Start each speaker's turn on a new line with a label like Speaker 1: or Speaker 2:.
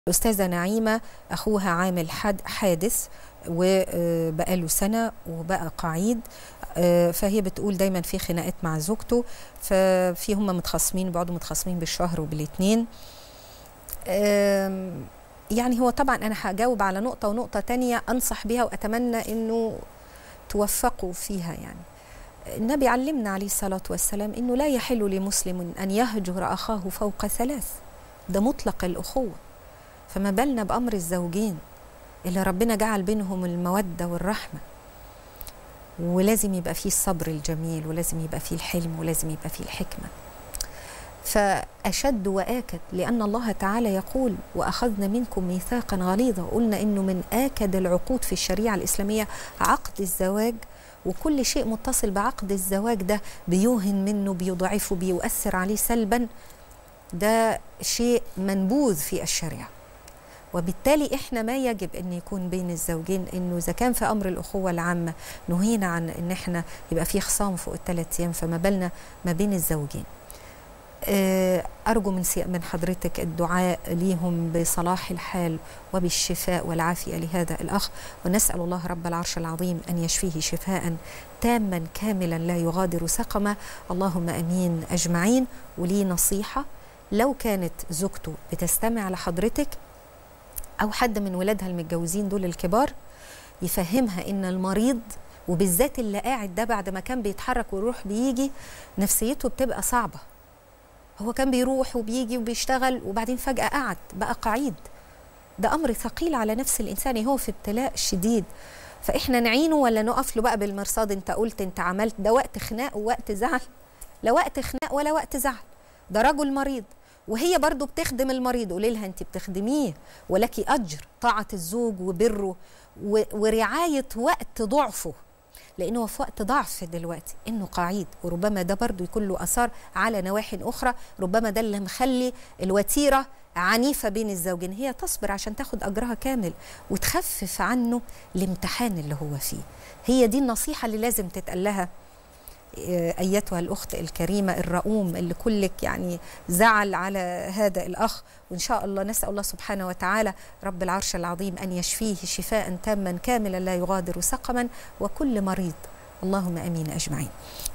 Speaker 1: الأستاذة نعيمة أخوها عامل حد حادث وبقاله سنة وبقى قعيد فهي بتقول دايما في خناقات مع زوجته ففي هم متخاصمين بيقعدوا متخاصمين بالشهر وبالاثنين يعني هو طبعا أنا هجاوب على نقطة ونقطة تانية أنصح بها وأتمنى أنه توفقوا فيها يعني النبي علمنا عليه الصلاة والسلام أنه لا يحل لمسلم أن يهجر أخاه فوق ثلاث ده مطلق الأخوة فما بالنا بأمر الزوجين اللي ربنا جعل بينهم المودة والرحمة ولازم يبقى فيه الصبر الجميل ولازم يبقى فيه الحلم ولازم يبقى فيه الحكمة فأشد وآكد لأن الله تعالى يقول وأخذنا منكم ميثاقا غليظا قلنا إنه من آكد العقود في الشريعة الإسلامية عقد الزواج وكل شيء متصل بعقد الزواج ده بيوهن منه بيضعفه بيؤثر عليه سلبا ده شيء منبوذ في الشريعه وبالتالي احنا ما يجب ان يكون بين الزوجين انه اذا كان في امر الاخوه العامه نهينا عن ان احنا يبقى في خصام فوق الثلاث ايام فما بالنا ما بين الزوجين أرجو من من حضرتك الدعاء ليهم بصلاح الحال وبالشفاء والعافية لهذا الأخ ونسأل الله رب العرش العظيم أن يشفيه شفاء تاما كاملا لا يغادر سقما اللهم أمين أجمعين ولي نصيحة لو كانت زوجته بتستمع لحضرتك او حد من ولادها المتجوزين دول الكبار يفهمها ان المريض وبالذات اللي قاعد ده بعد ما كان بيتحرك ويروح بيجي نفسيته بتبقى صعبه هو كان بيروح وبيجي وبيشتغل وبعدين فجاه قعد بقى قعيد ده امر ثقيل على نفس الانسان هو في ابتلاء شديد فاحنا نعينه ولا نقف له بقى بالمرصاد انت قلت انت عملت ده وقت خناق ووقت زعل لا وقت خناق ولا وقت زعل ده رجل مريض وهي برضو بتخدم المريض قولي لها انت بتخدميه ولك اجر طاعه الزوج وبره ورعايه وقت ضعفه لانه في وقت ضعف دلوقتي انه قعيد وربما ده برضو يكون له اثار على نواحي اخرى ربما ده اللي مخلي الوتيره عنيفه بين الزوجين هي تصبر عشان تاخد اجرها كامل وتخفف عنه الامتحان اللي هو فيه هي دي النصيحه اللي لازم تتقال لها ايتها الاخت الكريمه الرؤوم اللي كلك يعني زعل على هذا الاخ وان شاء الله نسال الله سبحانه وتعالى رب العرش العظيم ان يشفيه شفاء تاما كاملا لا يغادر سقما وكل مريض اللهم امين اجمعين